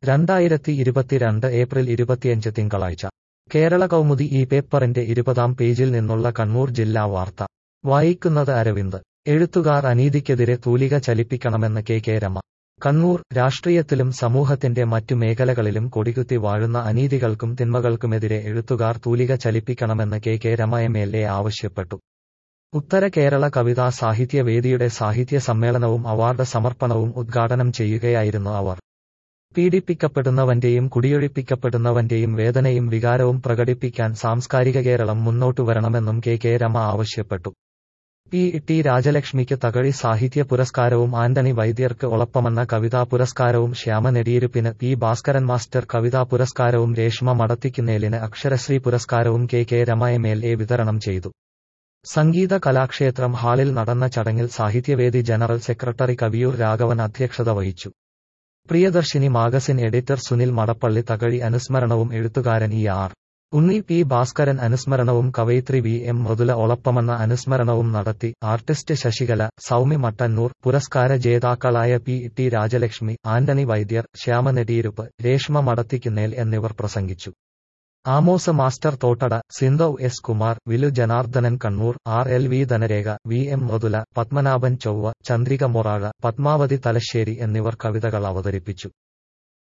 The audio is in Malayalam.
രണ്ടായിരത്തി ഇരുപത്തിരണ്ട് ഏപ്രിൽ ഇരുപത്തിയഞ്ച് തിങ്കളാഴ്ച കേരള കൗമുദി ഈ പേപ്പറിന്റെ ഇരുപതാം പേജിൽ നിന്നുള്ള കണ്ണൂർ ജില്ലാ വാർത്ത വായിക്കുന്നത് അരവിന്ദ് എഴുത്തുകാർ അനീതിക്കെതിരെ തൂലിക ചലിപ്പിക്കണമെന്ന് കെ കെ രമ കണ്ണൂർ രാഷ്ട്രീയത്തിലും സമൂഹത്തിന്റെ മറ്റു മേഖലകളിലും കൊടികുത്തി വാഴുന്ന അനീതികൾക്കും തിന്മകൾക്കുമെതിരെ എഴുത്തുകാർ തൂലിക ചലിപ്പിക്കണമെന്ന് K K Rema M L A ആവശ്യപ്പെട്ടു ഉത്തര കേരള കവിതാ സാഹിത്യവേദിയുടെ സാഹിത്യ സമ്മേളനവും അവാർഡ് സമർപ്പണവും ഉദ്ഘാടനം ചെയ്യുകയായിരുന്നു അവർ പീഡിപ്പിക്കപ്പെടുന്നവന്റെയും കുടിയൊഴിപ്പിക്കപ്പെടുന്നവന്റെയും വേദനയും വികാരവും പ്രകടിപ്പിക്കാൻ സാംസ്കാരിക കേരളം മുന്നോട്ടു വരണമെന്നും കെ കെ രമ ആവശ്യപ്പെട്ടു പി ടി രാജലക്ഷ്മിക്ക് തകഴി സാഹിത്യ പുരസ്കാരവും ആന്റണി വൈദ്യർക്ക് ഒളപ്പമെന്ന കവിതാ പുരസ്കാരവും ശ്യാമ നെടിയിരുപ്പിന് പി ഭാസ്കരൻ മാസ്റ്റർ കവിതാ പുരസ്കാരവും രേഷ്മ മടത്തിക്കുന്നേലിന് അക്ഷരശ്രീ പുരസ്കാരവും K K Rema M L A വിതരണം ചെയ്തു സംഗീത കലാക്ഷേത്രം ഹാളിൽ നടന്ന ചടങ്ങിൽ സാഹിത്യവേദി ജനറൽ സെക്രട്ടറി കവിയൂർ രാഘവൻ അധ്യക്ഷത വഹിച്ചു പ്രിയദർശിനി മാഗസിൻ എഡിറ്റർ സുനിൽ മടപ്പള്ളി തകഴി അനുസ്മരണവും എഴുത്തുകാരൻ E R Unni P Bhaskaran അനുസ്മരണവും കവയിത്രി വി എം മൃദുല ഒളപ്പമെന്ന അനുസ്മരണവും നടത്തി ആർട്ടിസ്റ്റ് ശശികല സൗമ്യ മട്ടന്നൂർ പുരസ്കാര ജേതാക്കളായ P T Rajalakshmi Antony Vaidyar Shyama Nediyiruppu Reshma മടത്തിക്കുന്നേൽ എന്നിവർ പ്രസംഗിച്ചു Amos master Thottada Sindhav S Kumar Vilu Janardhanan Kannur R L V Dhanarekha V M Mridula Padmanabhan Chovva Chandrika Morazha Padmavati Thalassery എന്നിവർ കവിതകൾ അവതരിപ്പിച്ചു